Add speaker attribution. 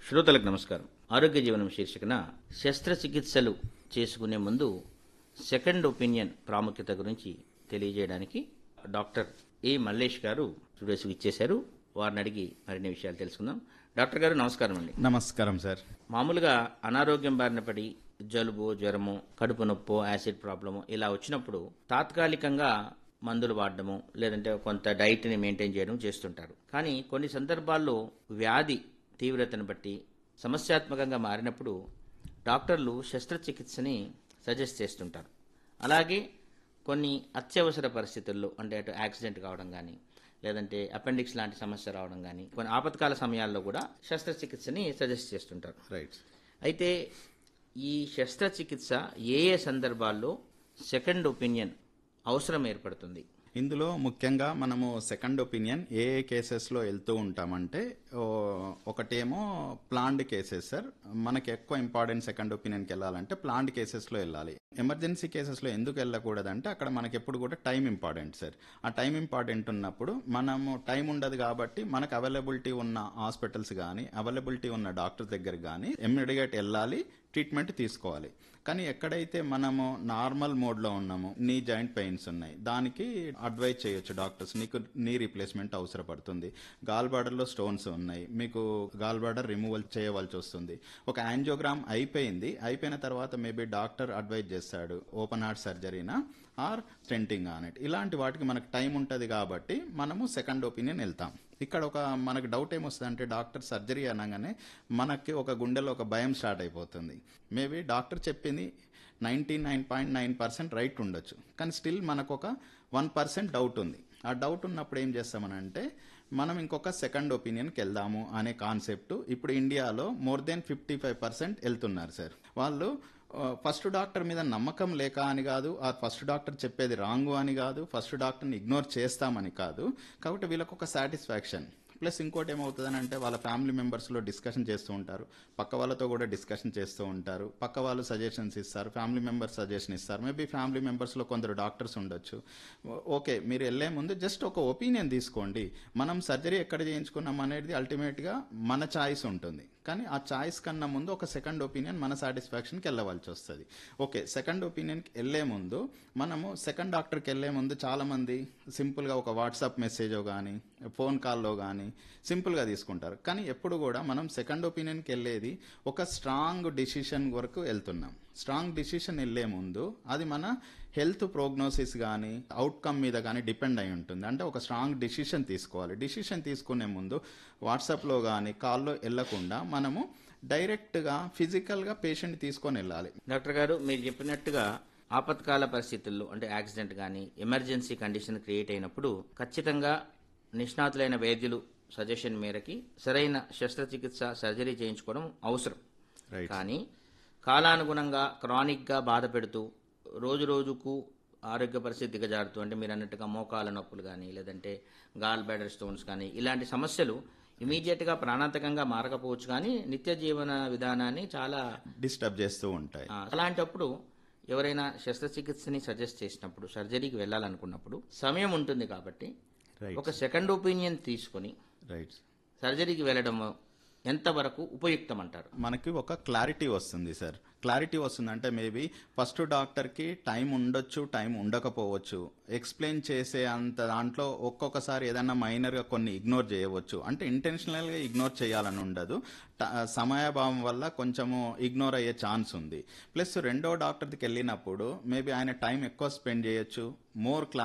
Speaker 1: శ్రోతలకు నమస్కారం ఆరోగ్య జీవనం శీర్షికన శస్త్రచికిత్సలు చేసుకునే ముందు సెకండ్ ఒపీనియన్ ప్రాముఖ్యత గురించి తెలియజేయడానికి డాక్టర్ ఏ మల్లేష్ గారు స్టూడియోస్కి ఇచ్చేశారు వారిని అడిగి మరిన్ని విషయాలు తెలుసుకుందాం డాక్టర్ గారు నమస్కారం అండి
Speaker 2: నమస్కారం సార్
Speaker 1: మామూలుగా అనారోగ్యం బారిన పడి జలుబు జ్వరము కడుపు నొప్పో యాసిడ్ ప్రాబ్లము ఇలా వచ్చినప్పుడు తాత్కాలికంగా మందులు వాడడము లేదంటే కొంత డైట్ని మెయింటైన్ చేయడం చేస్తుంటారు కానీ కొన్ని సందర్భాల్లో వ్యాధి తీవ్రతను బట్టి సమస్యాత్మకంగా మారినప్పుడు డాక్టర్లు శస్త్రచికిత్సని సజెస్ట్ చేస్తుంటారు అలాగే కొన్ని అత్యవసర పరిస్థితుల్లో అంటే అటు యాక్సిడెంట్ కావడం కానీ లేదంటే అపెండిక్స్ లాంటి సమస్య రావడం కానీ కొన్ని ఆపత్కాల సమయాల్లో కూడా శస్త్రచికిత్సని సజెస్ట్ చేస్తుంటారు
Speaker 2: రైట్
Speaker 1: అయితే ఈ శస్త్రచికిత్స ఏ ఏ సందర్భాల్లో సెకండ్ ఒపీనియన్ అవసరం ఏర్పడుతుంది
Speaker 2: ఇందులో ముఖ్యంగా మనము సెకండ్ ఒపీనియన్ ఏ ఏ కేసెస్లో వెళ్తూ ఉంటామంటే ఓ, ఒకటేమో ప్లాండ్ కేసెస్ సార్ మనకి ఎక్కువ ఇంపార్టెంట్ సెకండ్ ఒపీనియన్కి వెళ్ళాలంటే ప్లాండ్ కేసెస్లో వెళ్ళాలి ఎమర్జెన్సీ కేసెస్లో ఎందుకు వెళ్ళకూడదంటే అక్కడ మనకి ఎప్పుడు కూడా టైం ఇంపార్టెంట్ సార్ ఆ టైం ఇంపార్టెంట్ ఉన్నప్పుడు మనము టైం ఉండదు కాబట్టి మనకు అవైలబిలిటీ ఉన్న హాస్పిటల్స్ కానీ అవైలబిలిటీ ఉన్న డాక్టర్ దగ్గర కానీ ఇమ్మీడియట్ వెళ్ళాలి ట్రీట్మెంట్ తీసుకోవాలి కానీ ఎక్కడైతే మనము నార్మల్ మోడ్లో ఉన్నామో నీ జాయింట్ పెయిన్స్ ఉన్నాయి దానికి అడ్వైజ్ చేయొచ్చు డాక్టర్స్ నీకు నీ రీప్లేస్మెంట్ అవసరపడుతుంది గాల్ బార్డర్లో స్టోన్స్ ఉన్నాయి మీకు గాల్ బార్డర్ రిమూవల్ చేయవలసి వస్తుంది ఒక యాంజియోగ్రామ్ అయిపోయింది అయిపోయిన తర్వాత మేబీ డాక్టర్ అడ్వైజ్ చేస్తాడు ఓపెన్ హార్ట్ సర్జరీనా ఆర్ స్టెంటింగ్ అనేట్ ఇలాంటి వాటికి మనకు టైం ఉంటుంది కాబట్టి మనము సెకండ్ ఒపీనియన్ వెళ్తాం ఇక్కడ ఒక మనకు డౌట్ ఏమొస్తుంది అంటే డాక్టర్ సర్జరీ అనగానే మనకి ఒక గుండెలో ఒక భయం స్టార్ట్ అయిపోతుంది మేబీ డాక్టర్ చెప్పింది ninety nine point nine percent right ఉండొచ్చు కానీ స్టిల్ మనకు ఒక వన్ పర్సెంట్ డౌట్ ఉంది ఆ డౌట్ ఉన్నప్పుడు ఏం చేస్తామనంటే మనం ఇంకొక సెకండ్ ఒపీనియన్కి వెళ్దాము అనే కాన్సెప్ట్ ఇప్పుడు ఇండియాలో more than fifty five percent వెళ్తున్నారు సార్ వాళ్ళు ఫస్ట్ డాక్టర్ మీద నమ్మకం లేక అని కాదు ఆ ఫస్ట్ డాక్టర్ చెప్పేది రాంగు అని కాదు ఫస్ట్ డాక్టర్ని ఇగ్నోర్ చేస్తామని కాదు కాబట్టి వీళ్ళకి ఒక సాటిస్ఫాక్షన్ ప్లస్ ఇంకోటి ఏమవుతుందని అంటే వాళ్ళ ఫ్యామిలీ మెంబర్స్లో డిస్కషన్ చేస్తూ ఉంటారు పక్క వాళ్ళతో కూడా డిస్కషన్ చేస్తూ ఉంటారు పక్క వాళ్ళు సజెషన్స్ ఇస్తారు ఫ్యామిలీ మెంబర్స్ సజెషన్ ఇస్తారు మేబీ ఫ్యామిలీ మెంబర్స్లో కొందరు డాక్టర్స్ ఉండొచ్చు ఓ- ఓకే మీరు వెళ్ళే ముందు జస్ట్ ఒక ఒపీనియన్ తీసుకోండి మనం సర్జరీ ఎక్కడ చేయించుకున్నాం అనేది అల్టిమేట్గా మన చాయిస్ ఉంటుంది కానీ ఆ చాయిస్ కన్నా ముందు ఒక సెకండ్ ఒపీనియన్ మన సాటిస్ఫాక్షన్కి వెళ్ళవలసి వస్తుంది ఓకే సెకండ్ ఒపీనియన్కి వెళ్ళే ముందు మనము సెకండ్ డాక్టర్కి వెళ్ళే ముందు చాలామంది సింపుల్గా ఒక వాట్సాప్ మెసేజో కానీ ఫోన్ కాల్లో కానీ సింపుల్గా తీసుకుంటారు కానీ ఎప్పుడు కూడా మనం సెకండ్ ఒపీనియన్కి వెళ్ళేది ఒక స్ట్రాంగ్ డిసిషన్ వరకు వెళ్తున్నాం స్ట్రాంగ్ డిసిషన్ వెళ్ళే ముందు అది మన హెల్త్ ప్రోగ్నోసిస్ కానీ అవుట్కమ్ మీద కానీ డిపెండ్ అయి ఉంటుంది అంటే ఒక స్ట్రాంగ్ డిసిషన్ తీసుకోవాలి డిసిషన్ తీసుకునే ముందు వాట్సాప్లో కానీ కాల్లో వెళ్ళకుండా మనము డైరెక్ట్గా ఫిజికల్గా పేషెంట్ తీసుకొని వెళ్ళాలి
Speaker 1: డాక్టర్ గారు మీరు చెప్పినట్టుగా ఆపత్కాల పరిస్థితుల్లో అంటే యాక్సిడెంట్ కానీ ఎమర్జెన్సీ కండిషన్ క్రియేట్ అయినప్పుడు ఖచ్చితంగా నిష్ణాతులైన వైద్యులు సజెషన్ మేరకి సరైన శస్త్రచికిత్స సర్జరీ చేయించుకోవడం అవసరం
Speaker 2: రైట్
Speaker 1: కానీ కాలానుగుణంగా క్రానిక్గా బాధ పెడుతూ రోజు రోజుకు ఆరోగ్య పరిస్థితి దిగజారుతూ అంటే మీరు అన్నట్టుగా మోకాల నొప్పులు కానీ లేదంటే గాల్ బ్యాడర్ స్టోన్స్ కానీ ఇలాంటి సమస్యలు ఇమీడియట్గా ప్రాణాంతకంగా మారకపోవచ్చు కానీ నిత్య జీవన విధానాన్ని చాలా
Speaker 2: డిస్టర్బ్ చేస్తూ ఉంటాయి
Speaker 1: ఆ, అలాంటప్పుడు ఎవరైనా శస్త్రచికిత్సని సజెస్ట్ చేసినప్పుడు సర్జరీకి వెళ్ళాలనుకున్నప్పుడు సమయం ఉంటుంది కాబట్టి
Speaker 2: రైట్
Speaker 1: ఒక సెకండ్ ఒపీనియన్ తీసుకొని
Speaker 2: రైట్
Speaker 1: సర్జరీకి వెళ్ళడం ఎంతవరకు ఉపయుక్తం అంటారు
Speaker 2: మనకి ఒక క్లారిటీ వస్తుంది సార్ క్లారిటీ వస్తుందంటే మేబీ ఫస్ట్ డాక్టర్కి టైం ఉండొచ్చు టైం ఉండకపోవచ్చు ఎక్స్ప్లెయిన్ చేసే అంత దాంట్లో ఒక్కొక్కసారి ఏదైనా మైనర్గా కొన్ని ఇగ్నోర్ చేయవచ్చు అంటే ఇంటెన్షనల్గా ఇగ్నోర్ చేయాలని ఉండదు ట- సమయాభావం వల్ల కొంచెము ఇగ్నోర్ అయ్యే ఛాన్స్ ఉంది ప్లస్ రెండో డాక్టర్కి వెళ్ళినప్పుడు మేబీ ఆయన టైం ఎక్కువ స్పెండ్ చేయొచ్చు మోర్ క్లా